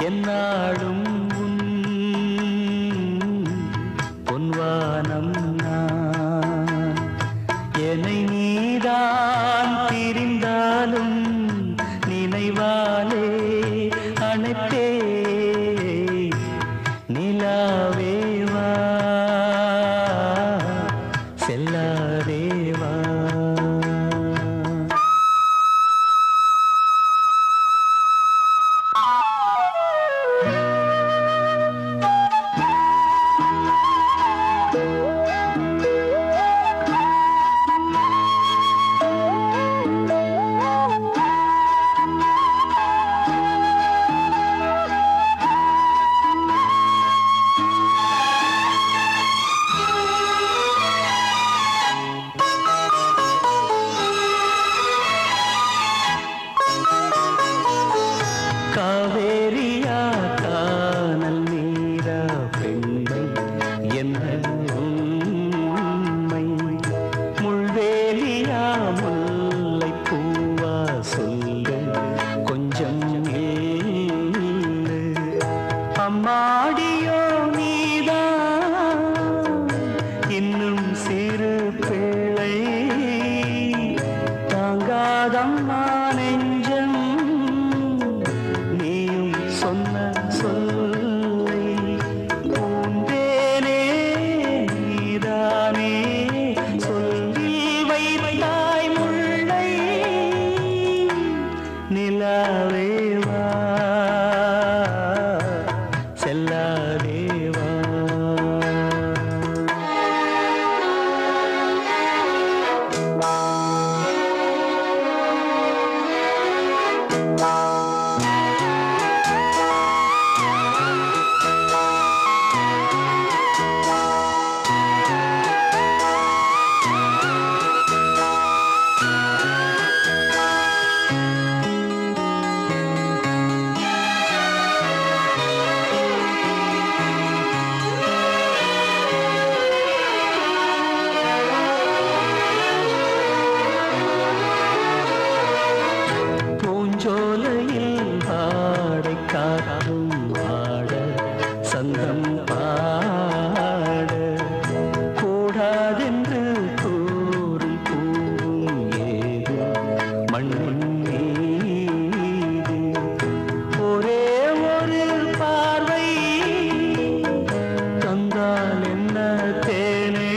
என்னாலும் உன் பொன்வானம் நான் என்னை நீதான் பிரிந்தாலும் நினைவாலே அணைப்பே நிலாவேவா செல்லாதேவா காவேரியா கானல் நீரா பெண்மை என்ன உண்மை முள்வேலியா முல்லை பூவா சொல்லு கொஞ்சம் ஏழு அம்மாடியோ நீதான் இன்னும் சிறு பிள்ளை தாங்காதம்மா நெஞ்சம் நீயும் சொன்ன சொல்லை பூந்தேனே நீதானே சொல்லி வைத்தாய் முல்லை நிலாவேவா செல்லாதேவா பூஞ்சோலையில் பாடை காற்றும் பாட சந்தம் பாட கூடாதென்று கூறும் பூவும் ஏது மண்ணின் மீது ஒரே ஒரு பார்வை தந்தால் என்ன தேனே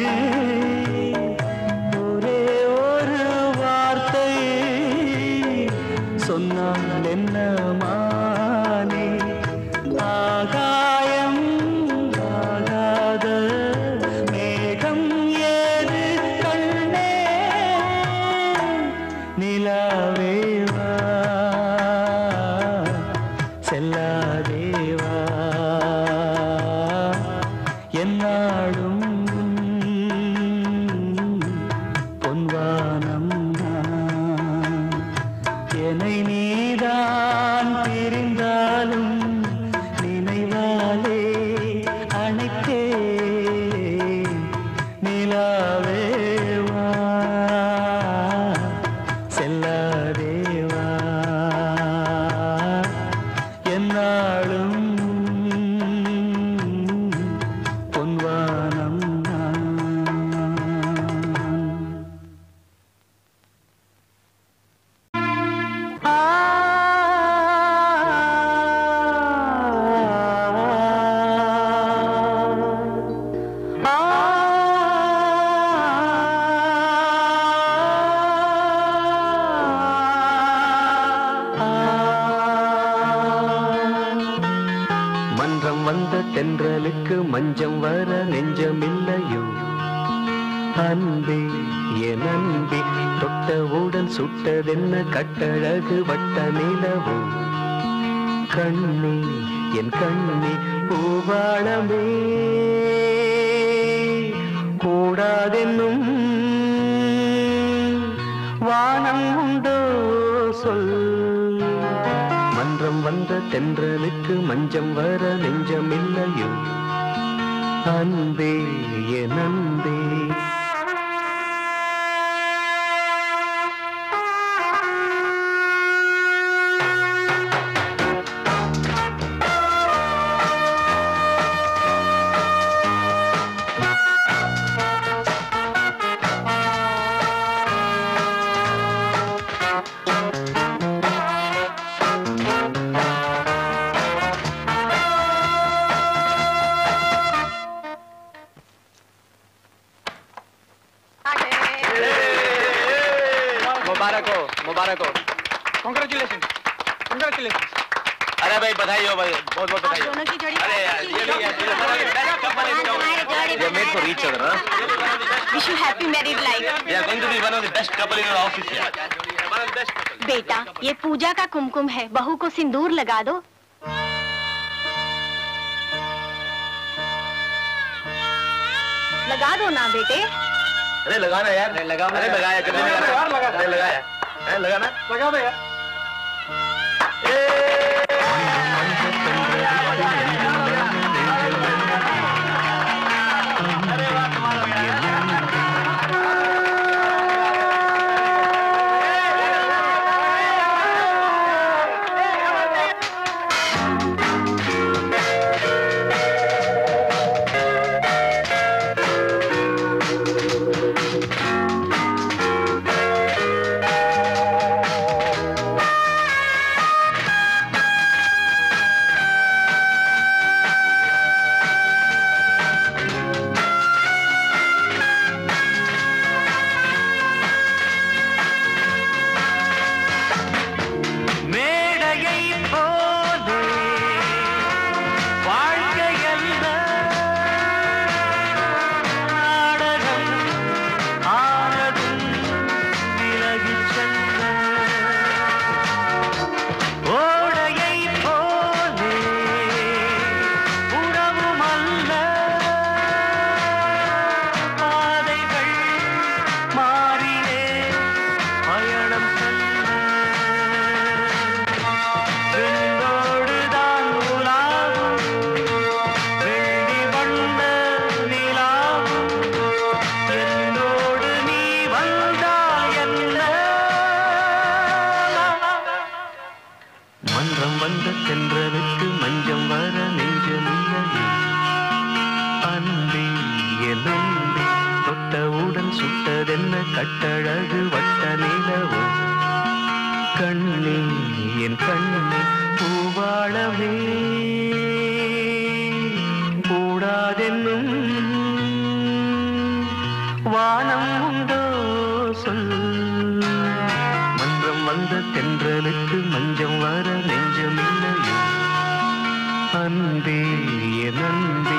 ஒரே ஒரு வார்த்தை சொன்னால் என்ன மானே ஆகாயம் ஆகாத மேகம் ஏது கண்ணே நிலாவேவா செல்லாதேவா என்னாடும் பொன்வானம் நான் என்னை நீதான் பிரிந்தாலும் நினைவாலே அணைத்தே நிலாவேவா செல்லாதேவா என்னாலும் பொன்வானம் நான் மன்றம் வந்த தென்றலுக்கு மஞ்சம் வர நெஞ்சமில்லையோ அன்பே என் அன்பே தொட்டவுடன் சுட்டதென்ன கட்டழகு வட்ட நிலவோ கண்ணே என் கண்ணே பூவாளமே கூடாதென்னும் வானம் உண்டோ சொல் மன்றம் வந்த தென்றலுக்கு மஞ்சம் வர நெஞ்சமில்லையோ அன்பே என் அன்பே ஆ मुबारक हो कॉन्ग्रेचुलेशन कॉन्ग्रेचुलेशन अरे भाई बधाई हो भाई बहुत बहुत आप बधाई हो दोनों की जोड़ी अरे यार ये भी यार ये हमारे best couple in town. We are made for each other, huh? Wish you happy married life We are going to be one of the best couple in our office here. One of the best couple. बेटा ये पूजा का कुमकुम है बहू को सिंदूर लगा दो लगा दो ना बेटे अरे लगाना यार अरे लगाओ अरे ना। लगाया जल्दी लगाओ लगाना यार, लगा। अरे लगाया अरे लगाना लगा दो यार மேடையை போலே வாழ்க்கையல்ல நாடகம் ஆனதும் விலகிச் சென்ற ஓடையை போலே உறவுமல்ல பாதைகள் மாறினே பயணம் செல்ல விண்ணோடுதான் உலாவும் வெள்ளி வண்ண நிலாவும் என்னோடு நீ வந்தால் என்ன மன்றம் வந்த சென்றனுக்கு மஞ்சம் வர நெஞ்சமில்லையே அன்பே என் அன்பே தொட்டவுடன் சுட்டதென்ன கட்டழகு வட்ட நிலவோ கண்ணே என் கண்ணே பூவாழவே கூடாதென்னும் வானம் உண்டோ சொல் மன்றம் வந்த தென்றலுக்கு மஞ்சம் வர நெஞ்சமில்லையோ அன்பே என் அன்பே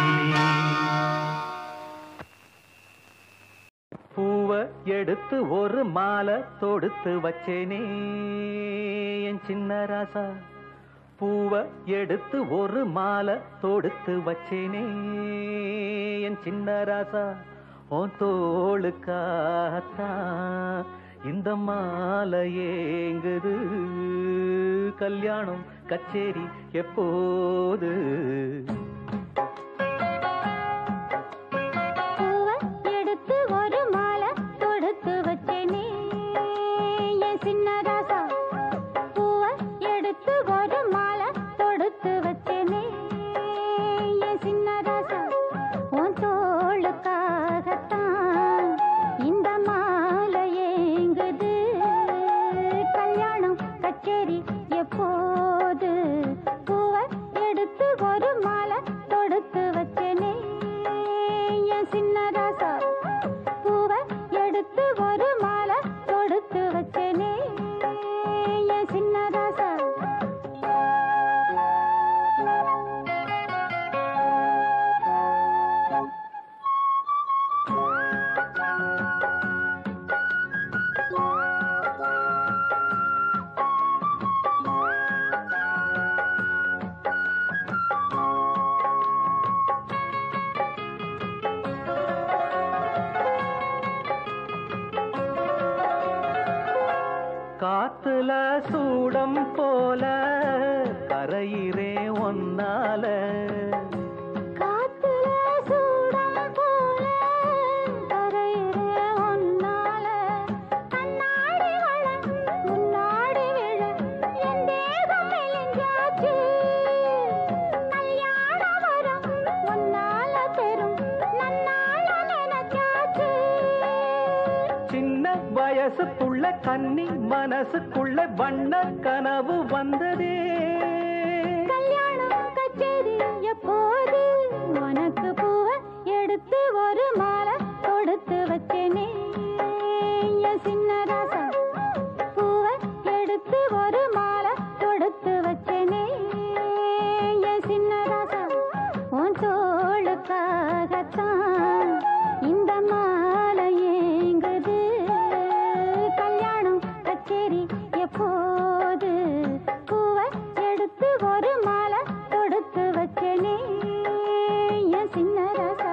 பூவ எடுத்து ஒரு மாலை தொடுத்து வச்சேனே என் சின்ன ராசா பூவ எடுத்து ஒரு மாலை தொடுத்து வச்சேனே என் சின்ன ராசா உன் தோளுக்காத்தான் இந்த மாலை ஏங்குது கல்யாணம் கச்சேரி எப்போது பூவ எடுத்து ஒரு மாலை தொடுத்து வச்சேனே என் சின்ன ராசா பூவ எடுத்து ஒரு மாலை தொடுத்து வச்சேனே என் சின்ன ராசா உன் தோளுக்காகத்தான் இந்த மாலை ஏங்குது கல்யாணம் கச்சேரி எப்போது பூவ எடுத்து ஒரு மாலை தொடுத்து வச்சேனே என் சின்ன ராசா பூவ எடுத்து ஒரு மாலை தொடுத்து வச்சேனே என் சின்ன ராசா காத்துல சூடம் போல கரையிறே ஒன்னால காத்துல சூடம் போல கரையிற ஒன்னால கண்ணாடி வள முன்னாடி விழ என் தேகம் மெலிஞ்சாச்சு கல்யாண வரம் ஒன்னால பெரும் நன்னால நினைச்சாச்சு சின்ன வயசுக்குள்ள கன்னி மனசுக்குள்ள வண்ண கனவு வந்ததே கல்யாணம் கச்சேரி எப்போது உனக்கு பூவ எடுத்து ஒரு மாலை தொடுத்து வச்சேனே என் சின்ன ராசா பூவ தோளுக்காகத்தான் இந்த மாலை ஏங்குது கல்யாணம் கச்சேரி எப்போது பூவை எடுத்து ஒரு மாலை தொடுத்து வச்சேனே என் சின்ன ராசா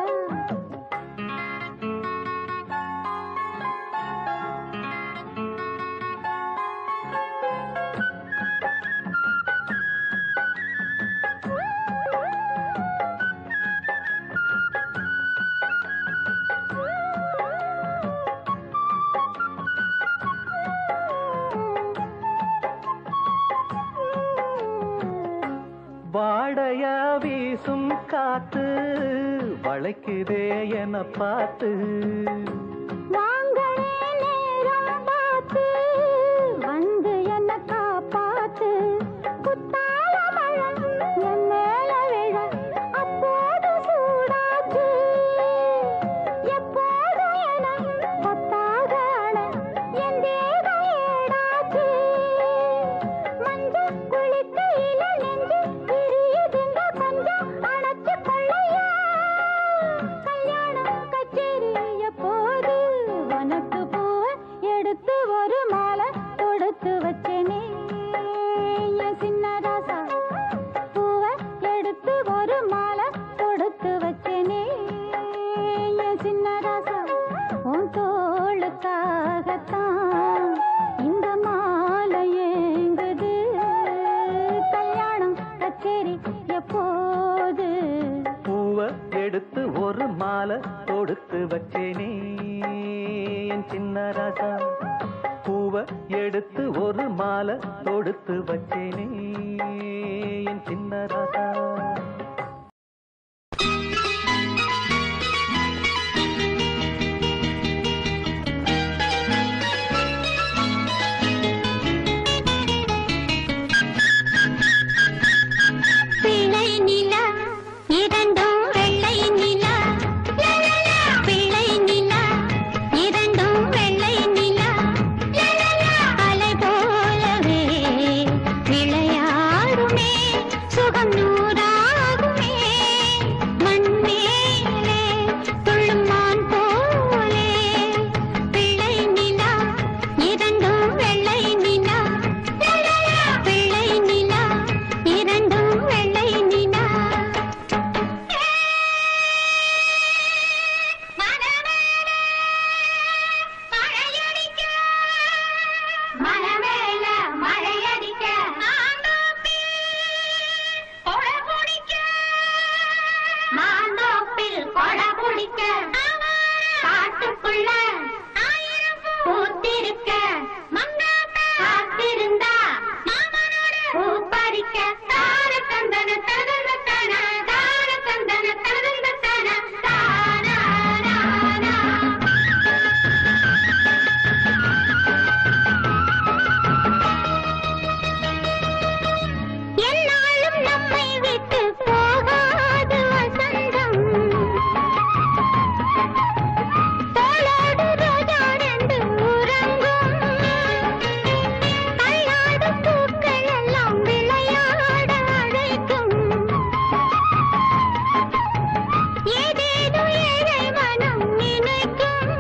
வாடையா வீசும் காத்து வளைக்குதே என பார்த்து வாங்களே நேரம் பார்த்து வந்து என்ன காப்பாத்து குத்தால மழை என் மேல விழ அப்போது சூடாச்சு எப்போது என கொத்தாக அழ என் தேகம் ஏடாச்சு மஞ்சள் குளிக்கையில நெஞ்சு பிரியுதுங்க கொஞ்சம் அணைச்சு கொள்ளையா கல்யாணம் கச்சேரி எப்போது உனக்கு பூவை எடுத்து ஒரு மாலை தொடுத்து வச்சேனே என் சின்ன ராசா பூவை எடுத்து ஒரு மாலை தொடுத்து வச்சேனே என் சின்ன ராசா உன் தோளுக்காகத்தான் இந்த மாலை ஏங்குது கல்யாணம் கச்சேரி எப்போது பூவை எடுத்து ஒரு மாலை தொடுத்து வச்சேனே என் சின்ன ராசா பூவை எடுத்து ஒரு மாலை தொடுத்து வச்சேனே என் சின்ன ராசா பிள்ளை நிலா இரண்டும் வெள்ளை நிலா பிள்ளை நிலா இரண்டும் வெள்ளை நிலா அலை போலவே விளையாடுமே சுகம் நூறாகுமே மண் மேலே துள்ளும் மான் போலே பிள்ளை நிலா இரண்டும் வெள்ளை நிலா பிள்ளை நிலா இரண்டும் வெள்ளை நிலா மனமேல மழையடிக்க மாந்தோப்பில் கொட பிடிக்க காட்டுக்குள்ள பூத்திருக்க காத்திருந்தா பூப்பறிக்க தார தந்தன தகுந்த தன தார தந்தன தகுந்த தன தானா என்னாலும் நம்மை விட்டு போகாது வசந்தம் தோளோடு ரோஜா ரெண்டு உறங்கும் கல்லாடும் பூக்கள் எல்லாம் விளையாட அழைக்கும் ஏதேதோ ஏழை மனம் நினைக்கும்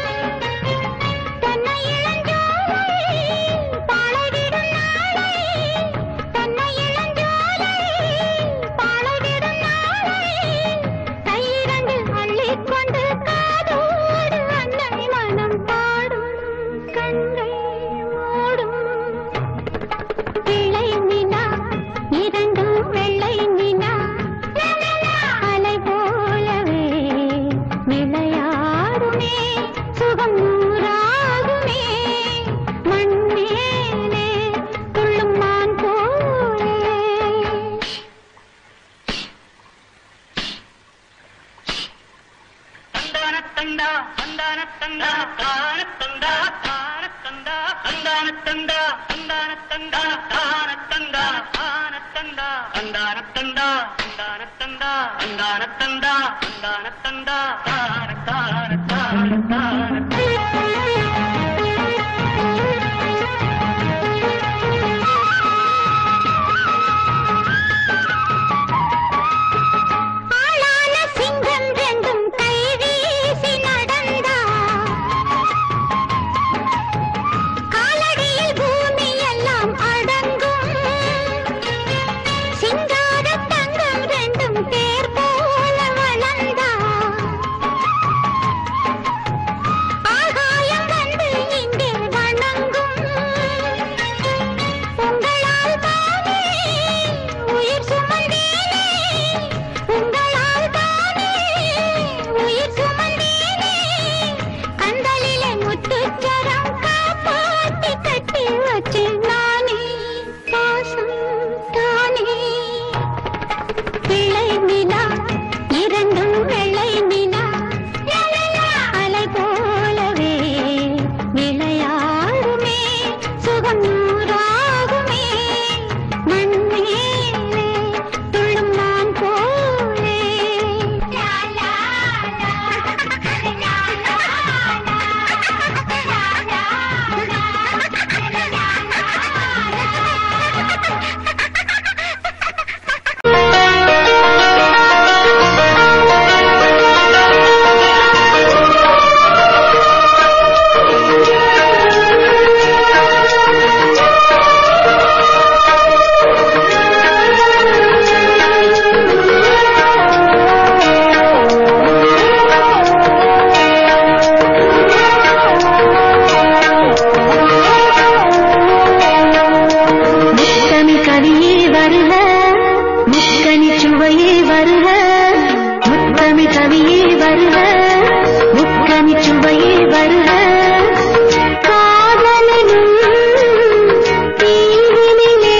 தன்னை இளஞ்சோலை பாழவிடும் நாளை தன்னை இளஞ்சோலை பாழவிடும் நாளை கையிரண்டு அள்ளிக்கொண்டு காதோடு அன்னை மனம் பாடும் கண்கள் மூடும் பிள்ளை நிலா இரண்டும் வெள்ளை நிலா அலை போலவே விளையாடுமே சுகம் நூறாகுமே மண் மேலே துள்ளும் மான் போலே தந்தானத்தந்தா தந்தானத்தந்தா தானத்தந்தா தானத்தந்தா தந்தானத்தந்தா தந்தானத்தந்தா தானத்தந்தா தானத்தந்தா தந்தானத்தந்தா தந்தானத்தந்தா தந்தானத்தந்தா தந்தானத்தந்தா தான தான தான தான ஆளான சிங்கம் ரெண்டு முக்கணி சுவையே வருக முத்தமி கவியே வருக முக்கணி சுவையே வருக காதலனும் தீவினிலே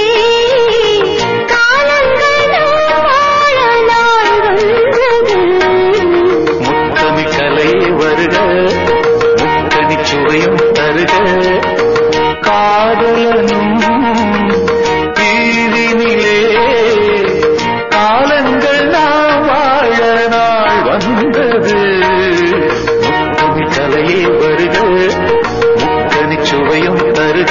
காலங்களும் வாழ நாள் வந்தது முத்தமி கலையே வருக முத்தனி சுவையும் தருக காதலனும் வீதினிலே காலங்கள் நாம் வாழ நாள் வந்தது முத்தமி கலையே வருக முத்தனி சுவையும் தருக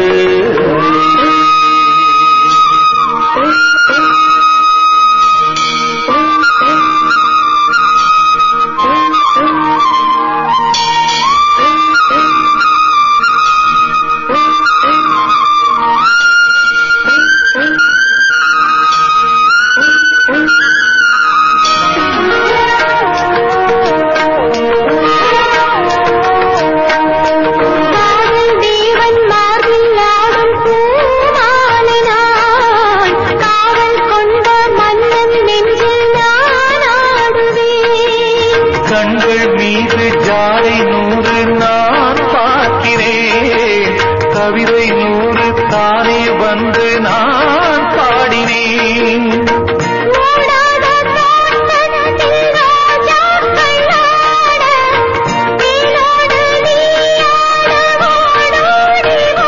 காதல் தேவன் மார்பில் ஆடும் பூமாலைனான் காவல் கொண்ட மன்னன் நெஞ்சில் நான் ஆடுவேன் கண்கள் மீது ஜாடை நூறு நான் பார்க்கிறேன் கவிதை நூறு தானே வந்து நான் பாடினேன் மூடாத தோட்டத்தில் ரோஜாக்கள் ஆட, தேனோடு நீயாட ஓடோடி வா.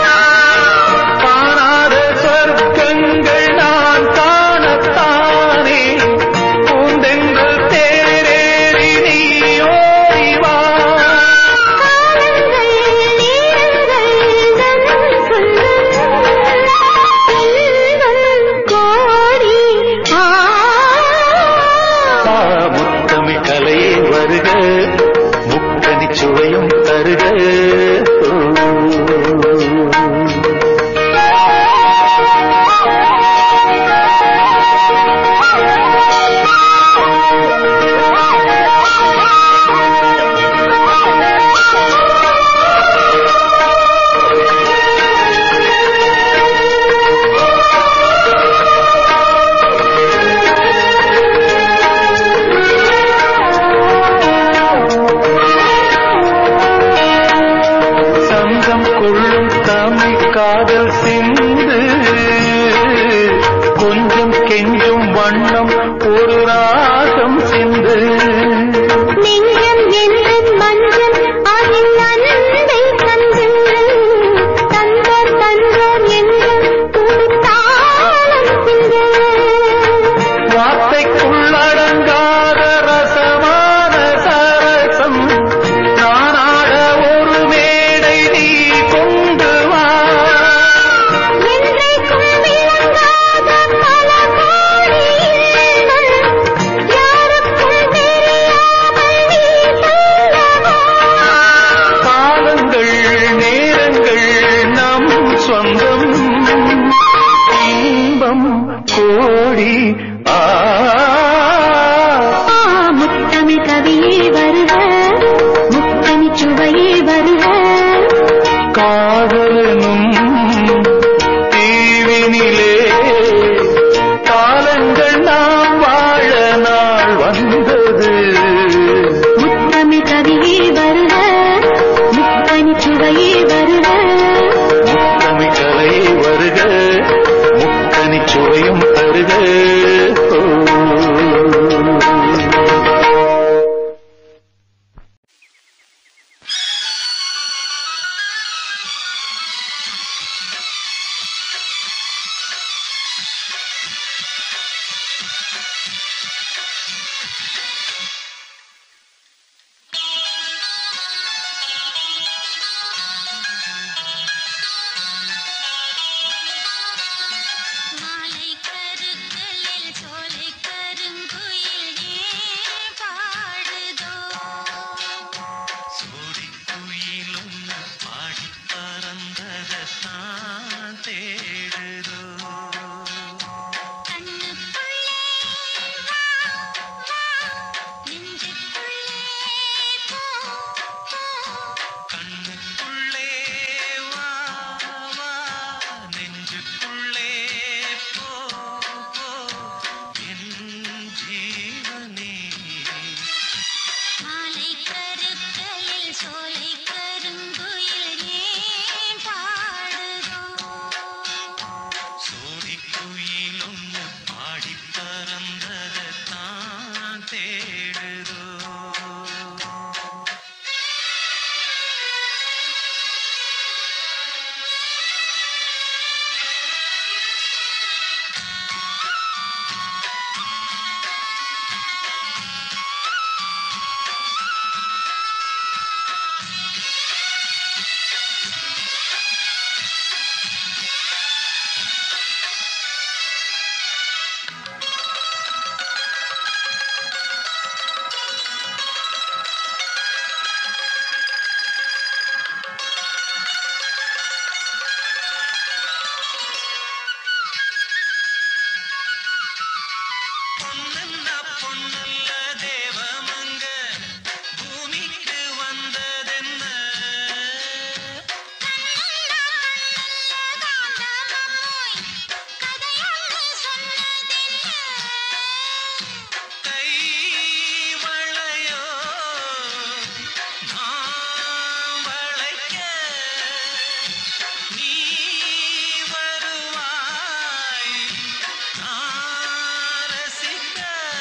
காணாத சொர்க்கங்கள் நான் காணத்தானே பூந்தெங்கள் தேரேறி நீ ஓடி வா காலங்கள் நேரங்கள் நம் சொல்லும் செல்வம் கோடி ஆ ஆ, முத்தமிழ் கலையே வருக முக்கனி சுவையும் தருக சங்கம் கொள்ளும் தமிழ் காதல் சிந்து கொஞ்சம் கெஞ்சும் வண்ணம் ஒரு ராகம் சிந்து நெஞ்சம் என்றும் மஞ்சள் அதில் அன்பை தந்து தந்தார் தந்தார் என்றும் துடித்தாளம் சிந்து வார்த்தைக்குள்ளடங்காத ரசமான சரசம் நானாட ஒரு மேடை நீ கொண்டு வா என்றைக்கும் விளங்காத பல கோடி இன்பம் யாருக்கும் தெரியாமல் நீ சொல்லவா காலங்கள் நேரங்கள் நம் சொந்தம் இன்பம் கோடி ஆ ஆ, முத்தமிழ் கவியே வருக முத்தமி சுவையே வருக காதலனும் தீவினிலே காலங்கள் நாம் வாழ நாள் வந்தது முத்தமிழ் கவியே வருக முத்தமி சுவையே வருக முத்தமிழ் கலையே வருக முக்கனி சுவையும் தருக ஓ. மாலை கருக்கலில் சோலை கருங்குயில் ஏன் பாடுதோ சோடிக்குயிலும் பாடி பறந்ததான் தேடுதோ கண்ணுக்குள்ளே பொன்னல்ல பொன்னல்ல தேவமங்க பூமிக்கு வந்ததென்ன கை வளையோ நான் வளைக்க நீ வருவாய் நான் ரசிக்க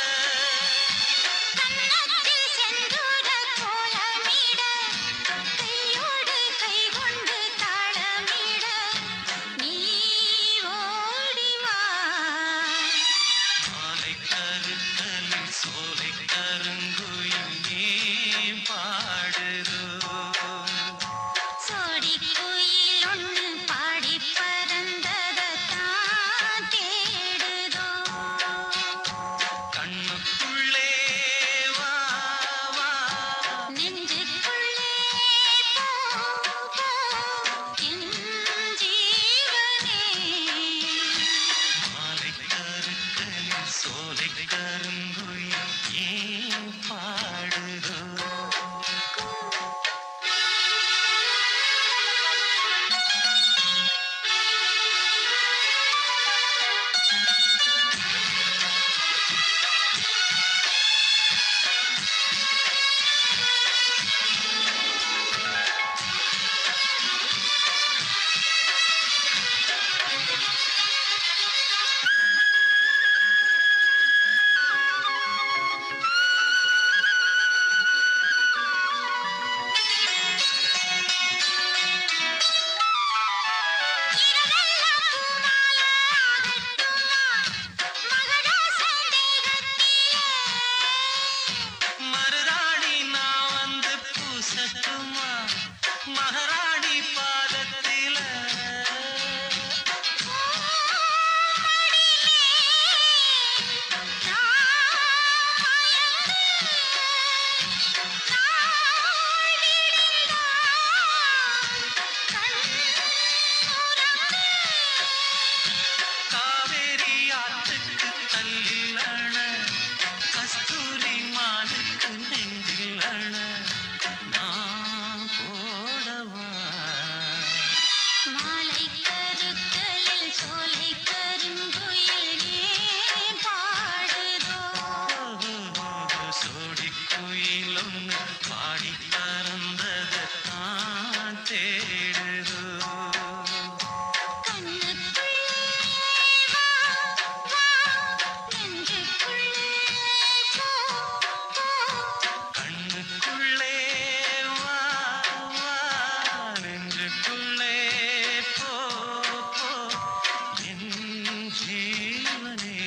மாலை கருத்தலில் சோலை கருங்குயில் ஏன் பாடுதோ பாடி பறந்ததான் தேடுதோ கண்ணுக்குள்ளே வா வா நெஞ்சுக்குள்ளே போ, போ, என் ஜீவனே. மாலை கருத்தலில் சோலை கருங்குயில் ஏன் பாடுதோ மருதாணி நான் வந்து பூசட்டுமா மகாராணி பாதத்தில காவேரி ஆற்றுக்கு தள்ளில் அண கஸ்தூரி மானுக்கு நெஞ்சில் அண நான் போடவா மாலை கருத்தலில் சோலை கருங்குயில் ஏன் பாடுதோ சோடி குயிலும் பாடி பறந்தது தான் தேடுதோ கண்ணுக்குள்ளே வா, வா, நெஞ்சுக்குள்ளே போ, போ. கண்ணுக்குள்ளே வா வா நெஞ்சுக்குள்ளே போ போ என் ஜீவனே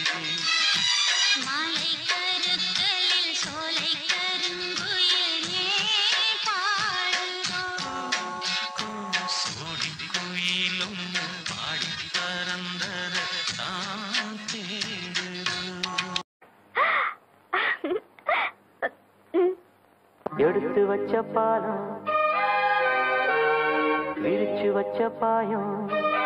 மாலை கருத்தலில் சோலை கருங்குயில் ஏன் பாடுதோ சோடி குயிலும் பாடி பறந்தது தான் தேடுதோ எடுத்து வச்ச பாலம் விரிச்சு வச்ச பாயம்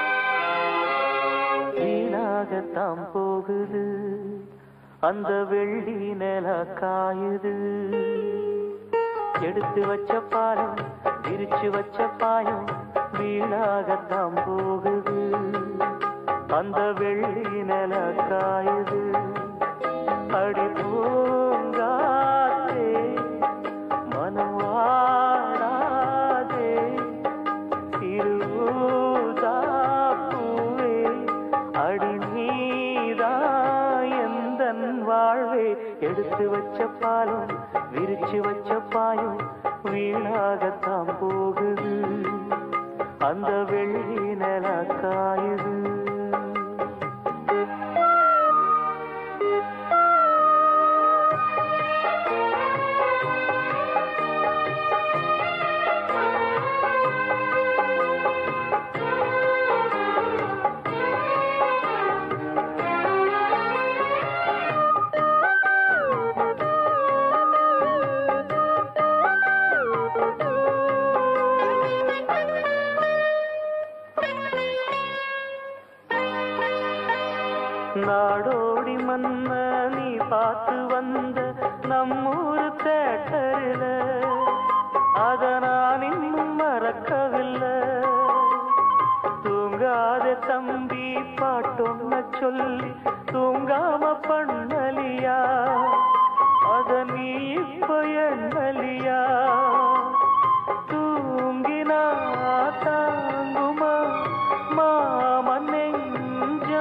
வீணாகத்தான் போகுது அந்த வெள்ளி நில காயுது எடுத்து வச்ச பாலம் விரிச்சு வச்ச பாயம் வீணாகத்தான் போகுது அந்த வெள்ளி நில காயுது அடி பூங்காத்தே மனம் வாடாதே திருவுதாப்பூவே அடி நீதா எந்தன் வாழ்வே எடுத்து வச்ச பாலம் விரிச்சு வச்ச பாயம் வீணாகத்தான் போகுது அந்த வெள்ளி நில காயுது என்ன நீ பார்த்து வந்த நம்மூரு தேட்டரில அத நான் இன்னும் மறக்கவில்லை தூங்காத தம்பி பாட்டொன்ன சொல்லி தூங்காம பண்ணலியா அத நீ இப்ப எண்ணலியா தூங்கினா தாங்குமா மாமன் நெஞ்சோ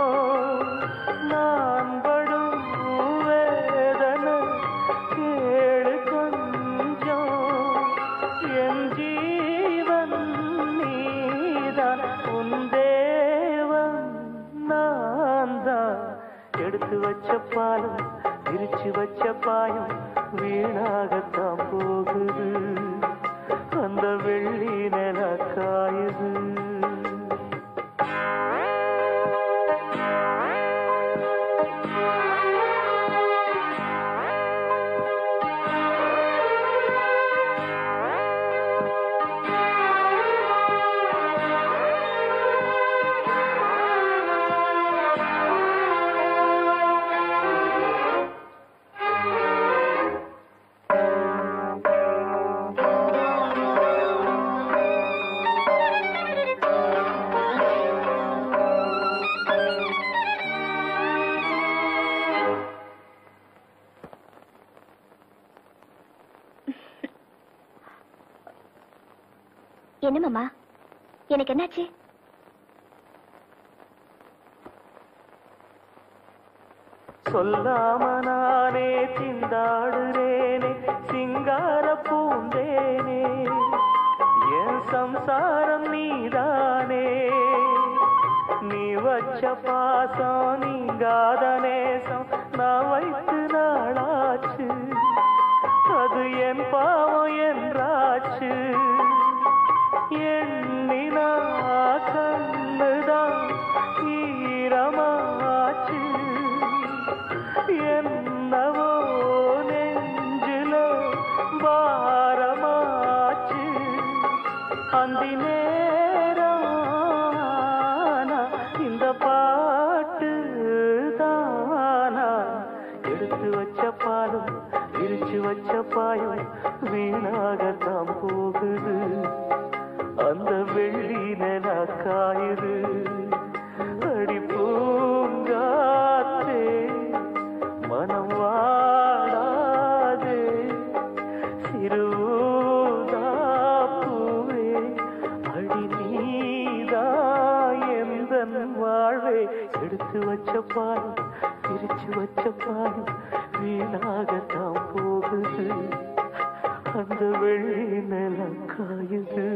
நான் படும் வேதனை கேளு கொஞ்சம் என் ஜீவன் நீதான் உன் தேவன் நான் தான் எடுத்து வச்ச பாலம் விரிச்சு வச்ச பாயம் வீணாகத்தான் போகுது அந்த வெள்ளி நில காயுது என்ன மாமா எனக்கு என்னாச்சு சொல்லாம நானே திண்டாடுறேனே சிங்கார பூந்தேனே என் சம்சாரம் நீதானே நீ வச்ச பாசம் நீங்காத நேசம் நான் வைத்து நாளாச்சு அது என் பாவம் என்றாச்சு எண்ணினா கண்ணுதான் ஈரமாச்சு என்னவோ நெஞ்சில பாரமாச்சு அந்தி நேரம் ஆனா இந்த பாட்டு தானா எடுத்து வச்ச பாலும் விரிச்சு வச்ச பாயும் வீணாகத்தான் போகுது அந்த வெள்ளி நில காயுது அடி பூங்காத்தே மனம் வாடாதே சிறுதாப்பூவே அடி நீதா எந்தன் வாழ்வே எடுத்து வச்ச பால் பிரிச்சு வச்ச பால் வீணாகத்தான் போகுது அந்த வெள்ளி நிலம் காயுது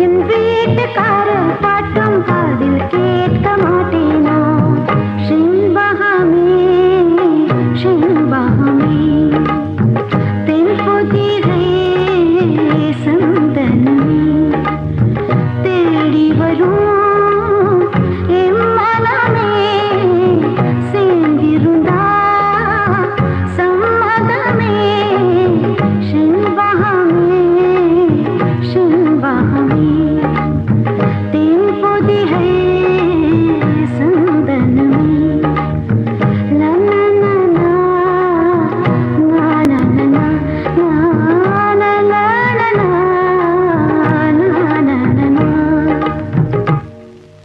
என் வீட்டுக்காரன் பாட்டும் காதில் கேட்க மாட்டேனா செண்பகமே செண்பகமே தென்பொதிகை சந்தனமே தேடி வரும் என் மனமே சேர்ந்திருந்தா சம்மதமே செண்பகமே செண்பகமே தென்பொதிகை சந்தனமே La la la la, la la la la, la la la la la, la la la la.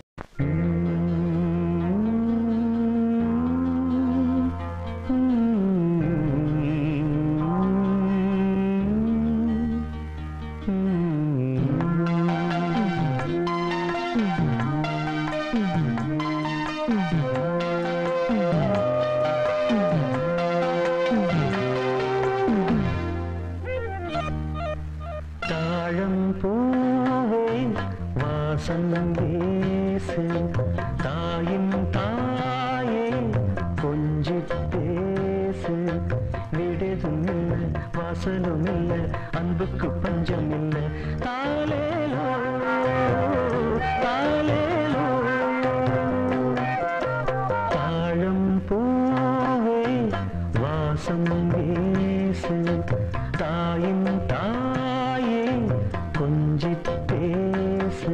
தாழம் பூவே வாசம் வீசு தாயின் தாயே கொஞ்சி பேசு விடுதும் இல்லை வாசலும் இல்லை அன்புக்கு பஞ்சம் இல்லை தாலேலோ தாலேலோ தாழம் பூவே வாசம் வீசு தாயின் தாயே கொஞ்சி பேசு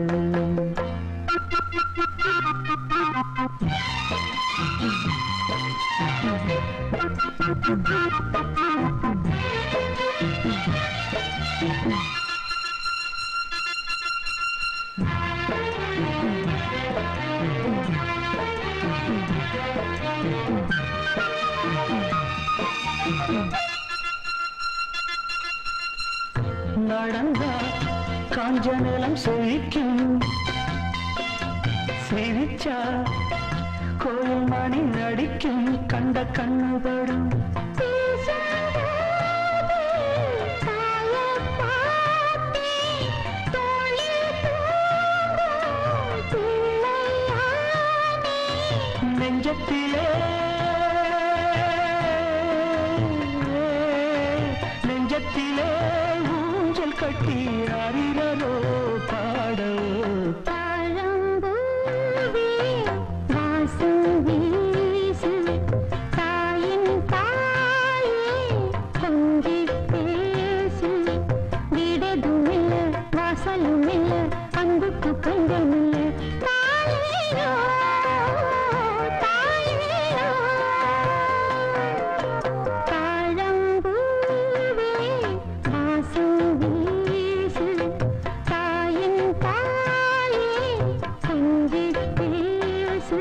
நடந்தா காஞ்ச நிலம் செழிக்கும் சிரிச்சா கோயில் மணி நடிக்கும் கண்ட கண்ணுபடும் நெஞ்சத்திலே நெஞ்சத்திலே ஊஞ்சல் கட்டி அறிவரோ பாடவோ தாழம்பூவே வாசம் வீசு தாயின் தாயே கொஞ்சி பேசு விடதுமில்ல வாசலுமில்ல அன்புக்கு பஞ்சமில்ல தாயேயோ தாயேயோ தாழம்பூவே வாசம் வீசு தாயின் தாயே கொஞ்சி பேசு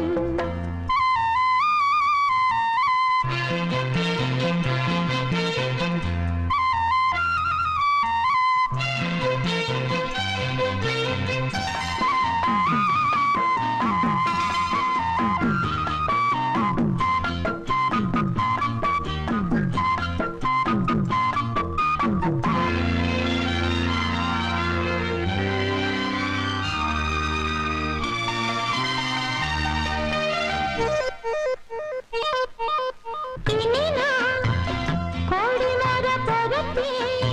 இனினா கோடி மர பரப்பி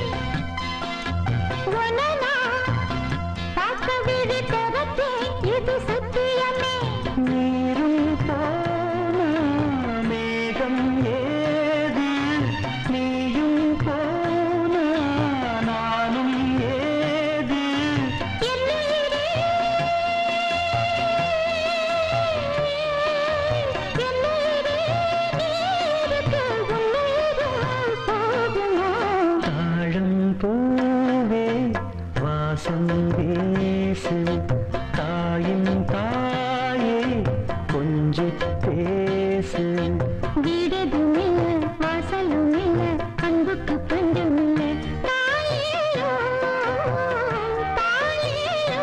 உனனா பார்க்க விழி திறப்பி இது சத்தியமே நீரும் போன மேகம் ஏது நீயும் போன நானும் ஏது என்னுயிரே என்னுயிரே நீருக்கு உன்னுயிரும் போதுமா தாழம் பூவே வாசம் வீசு தாயின் தாயே கொஞ்சி பேசு வீடதுமில்ல வாசலுமில்ல அன்புக்கு பஞ்சமில்ல தாயேயோ தாயேயோ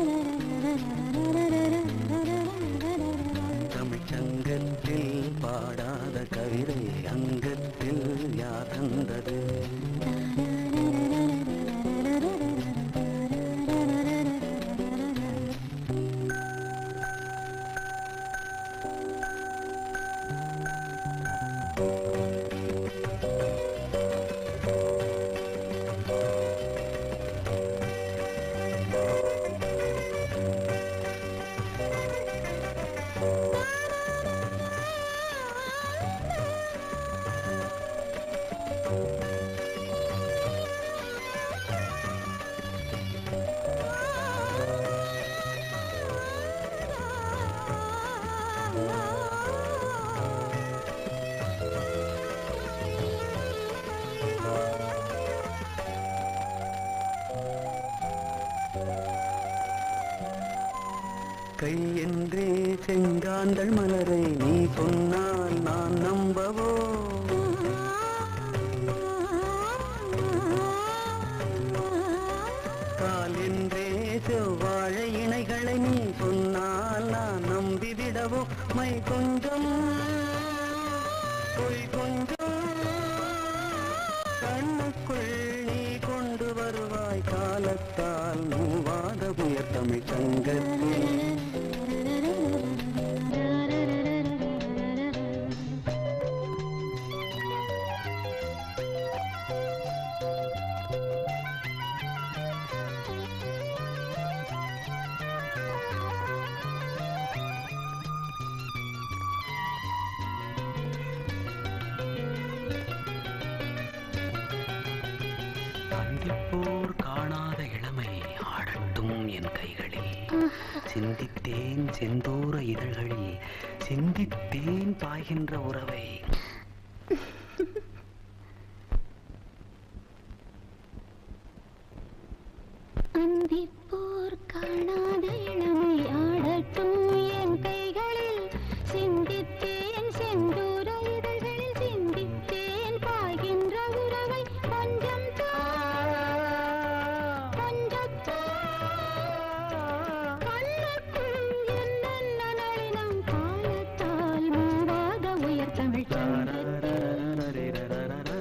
கை என்றே செங்காந்தள் மலரை நீ சொன்னால் நான் நம்பவோ கால் என்றே செவ்வாழை இணைகளை நீ சொன்னால் நான் நம்பிவிடவோ மை கொஞ்சம் பொய் கொஞ்சம் கண்ணுக்குள் நீ கொண்டு வருவாய் காலத்தால் மூவாத உயர் தமிழ் சங்கத்தில் சந்திப்போர் காணாத இளமை ஆடட்டும் என் கைகளில் சிந்தித்தேன் செந்தூர இதழ்களில் சிந்தித்தேன் பாய்கின்ற உறவை அந்திப்போர் காணாத இளமை ஆடட்டும் என் கைகளில் சிந்தித்தேன் செந்தூர இதழ்களில் சிந்தித்தேன் பாய்கின்ற உறவை கொஞ்சம் கண்ணுக்குள் என்னென்ன நளினம் காலத்தால் மூவாத உயர் தமிழ் சங்கத்தில்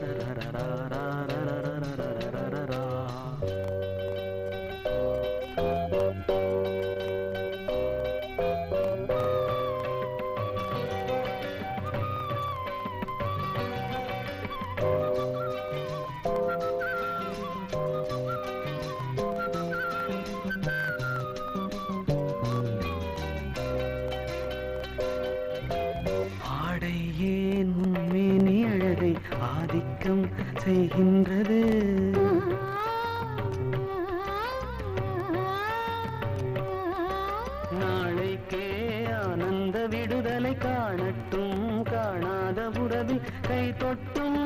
ஆடை ஏன் மேனி அழகை ஆதிக்கம் செய்கின்றது நாளைக்கே ஆனந்த விடுதலை காணட்டும் காணாத உறவில் கை தொட்டும்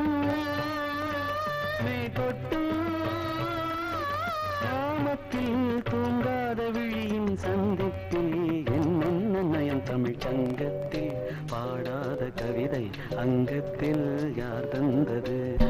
மெய் தொட்டும் கிராமத்தில் தூங்காத விழியின் சந்திப்பில் என்னென்ன நயம் தமிழ் சங்கத்தில் பாடாத கவிதை அங்கத்தில் யார் தந்தது